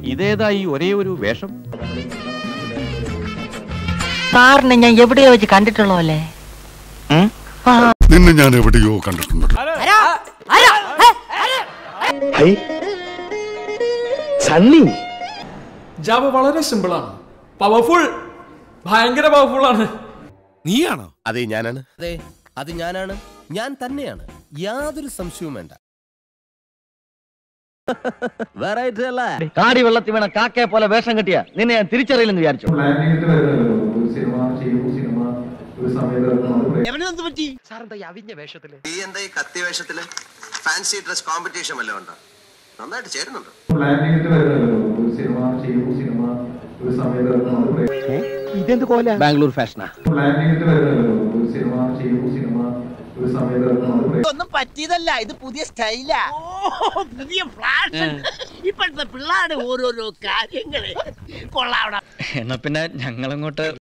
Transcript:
ഇതേതാ ഈ ഒരേ ഒരു വേഷം സാറിനെ ഞാൻ എവിടെയോ വെച്ച് കണ്ടിട്ടുള്ളതല്ലേ നിന്നെ ഞാൻ എവിടെയോ കണ്ടിട്ടുണ്ടല്ലോ സണ്ണി ജാവ വളരെ സിമ്പിളാണ് പവർഫുൾ ഭയങ്കര പവർഫുൾ ആണ് നീയാണോ അതെ ഞാനാണ് അതെ അത് ഞാനാണ് ഞാൻ തന്നെയാണ് യാതൊരു സംശയവും വേണ്ട വെറൈറ്റി അല്ലേ കാടി വെള്ളത്തിൽ വീണ കാക്കയെ പോലെ വേഷം കെട്ടിയ നിന്നെ ഞാൻ തിരിച്ചറിയില്ലെന്ന് വിചാരിച്ചു പ്ലാൻ ചെയ്തിട്ട് വരുന്നല്ലോ ഒരു സിനിമ ചെയ്യും സിനിമ ഒരു സമയത്ത് ഇറങ്ങും അത് ഈ എന്താ ഈ കത്തി വേഷത്തില് ഫാൻസി ഡ്രസ് കോമ്പറ്റീഷൻ വല്ലതും ഉണ്ടോ നന്നായിട്ട് ചേരുന്നുണ്ട് പ്ലാൻ ചെയ്തിട്ട് വരുന്നല്ലോ ഒരു സിനിമ ചെയ്യും സിനിമ ഒരു സമയത്ത് ഇറങ്ങും അത് ബാംഗ്ലൂർ ഫാഷനാ പ്ലാൻ ചെയ്തിട്ട് വരുന്നല്ലോ ഒരു സിനിമ ചെയ്യും സിനിമ ഒരു സമയത്ത് ഇറങ്ങും അത് ഒന്നും പറ്റിയതല്ല ഇത് പുതിയ സ്റ്റൈലാ പുതിയ ഫ്ലാഷ് ഇപ്പോഴത്തെ പിള്ളേരുടെ ഓരോരോ കാര്യങ്ങള് കൊള്ളാവണം എന്നാ പിന്നെ ഞങ്ങളങ്ങോട്ട്